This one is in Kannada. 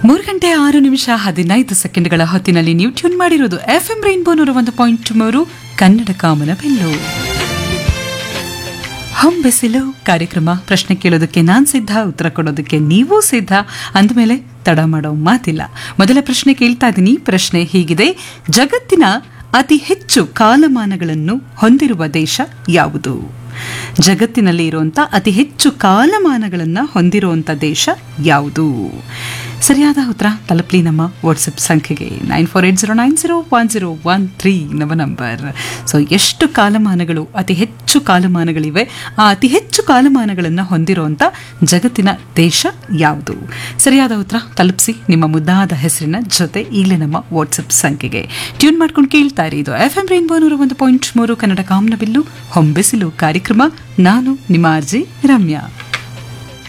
ಮೂರು ಗಂಟೆ ಆರು ನಿಮಿಷ ಹದಿನೈದು ಸೆಕೆಂಡ್ಗಳ ಹೊತ್ತಿನಲ್ಲಿ ನೀವು ಟ್ಯೂನ್ ಮಾಡಿರೋದು ಎಫ್ ಎಂ ರೈನ್ಬೋ ನೂರ ಒಂದು ಪಾಯಿಂಟ್ ಮೂರು ಕನ್ನಡ ಕಾಮನ ಬೆಲ್ಲು ಹೊಂಬೆಸಿಲು ಕಾರ್ಯಕ್ರಮ ಪ್ರಶ್ನೆ ಕೇಳೋದಕ್ಕೆ ನಾನ್ ಸಿದ್ಧ ಉತ್ತರ ಕೊಡೋದಕ್ಕೆ ನೀವು ಸಿದ್ಧ ಅಂದಮೇಲೆ ತಡ ಮಾಡೋ ಮಾತಿಲ್ಲ ಮೊದಲ ಪ್ರಶ್ನೆ ಕೇಳ್ತಾ ಇದ್ದೀನಿ ಪ್ರಶ್ನೆ ಹೀಗಿದೆ ಜಗತ್ತಿನ ಅತಿ ಹೆಚ್ಚು ಕಾಲಮಾನಗಳನ್ನು ಹೊಂದಿರುವ ದೇಶ ಯಾವುದು ಜಗತ್ತಿನಲ್ಲಿ ಇರುವಂತ ಅತಿ ಹೆಚ್ಚು ಕಾಲಮಾನಗಳನ್ನು ಹೊಂದಿರುವಂತ ದೇಶ ಯಾವುದು ಸರಿಯಾದ ಉತ್ತರ ತಲುಪಲಿ ನಮ್ಮ ವಾಟ್ಸಪ್ ಸಂಖ್ಯೆಗೆ nine four eight zero nine zero one zero one three ನಮ್ಮ ನಂಬರ್ ಸೊ ಎಷ್ಟು ಕಾಲಮಾನಗಳು ಅತಿ ಹೆಚ್ಚು ಕಾಲಮಾನಗಳಿವೆ ಆ ಅತಿ ಹೆಚ್ಚು ಕಾಲಮಾನಗಳನ್ನು ಹೊಂದಿರುವಂಥ ಜಗತ್ತಿನ ದೇಶ ಯಾವುದು ಸರಿಯಾದ ಉತ್ತರ ತಲುಪಿಸಿ ನಿಮ್ಮ ಮುದ್ದಾದ ಹೆಸರಿನ ಜೊತೆ ಈಗಲೇ ನಮ್ಮ ವಾಟ್ಸಪ್ ಸಂಖ್ಯೆಗೆ ಟ್ಯೂನ್ ಮಾಡ್ಕೊಂಡು ಕೇಳ್ತಾ ಇರಿ ಇದು ಎಫ್ ಎಂ ರೈನ್ಬೋ ನೂರ ಒಂದು ಪಾಯಿಂಟ್ ಮೂರು ಕನ್ನಡ ಕಾಮನಬಿಲ್ಲು ಹೊಂಬೆಸಿಲು ಕಾರ್ಯಕ್ರಮ ನಾನು ನಿಮ್ಮ ಅರ್ಜಿ ರಮ್ಯಾ